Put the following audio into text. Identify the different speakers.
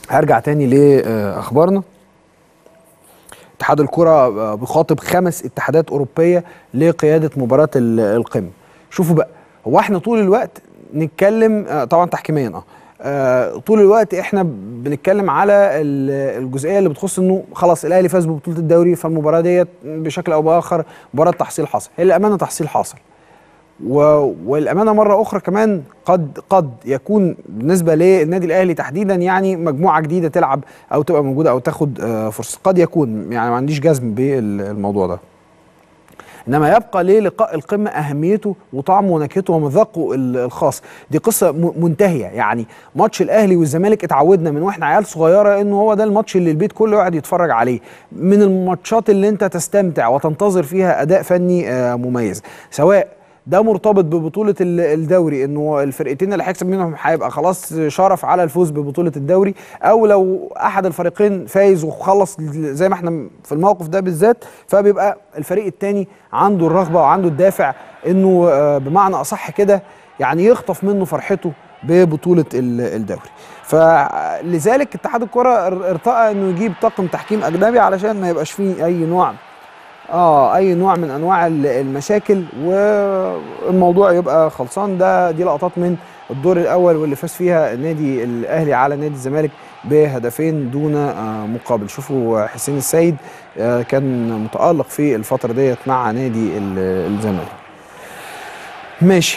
Speaker 1: هرجع تاني لاخبارنا اتحاد الكره بيخاطب خمس اتحادات اوروبيه لقياده مباراه ال- القمه شوفوا بقى هو احنا طول الوقت نتكلم آه، طبعا تحكيميا اه آه، طول الوقت احنا بنتكلم على ال- الجزئيه اللي بتخص انه خلاص الاهلي فاز ببطوله الدوري فالمباراه ديت بشكل او باخر مباراه تحصيل حاصل هي الامانه تحصيل حاصل و... والامانه مره اخرى كمان قد قد يكون بالنسبه للنادي الاهلي تحديدا يعني مجموعه جديده تلعب او تبقى موجوده او تاخد آه، فرصه قد يكون يعني ما عنديش جزم بالموضوع ده انما يبقى للقاء القمه اهميته وطعمه ونكهته ومذاقه ال- الخاص دي قصه م- منتهيه يعني ماتش الاهلي والزمالك اتعودنا من واحنا عيال صغيره انه هو ده الماتش اللي البيت كله يقعد يتفرج عليه من الماتشات اللي انت تستمتع وتنتظر فيها اداء فني آه، مميز سواء ده مرتبط ببطولة ال- الدوري انه الفرقتين اللي هيكسب منهم هيبقى خلاص شرف على الفوز ببطولة الدوري او لو احد الفريقين فايز وخلص زي ما احنا في الموقف ده بالذات فبيبقى الفريق التاني عنده الرغبة وعنده الدافع انه آه، بمعنى اصح كده يعني يخطف منه فرحته ببطولة ال- الدوري فلذلك اتحاد الكرة ار- ارتقى انه يجيب طاقم تحكيم اجنبي علشان ما يبقاش فيه اي نوع اه اي نوع من انواع ال- المشاكل والموضوع يبقى خلصان ده دي لقطات من الدور الاول واللي فاز فيها النادي الاهلي على نادي الزمالك بهدفين دون آه مقابل شوفوا حسين السيد آه كان متالق في الفتره ديت مع نادي ال- الزمالك ماشي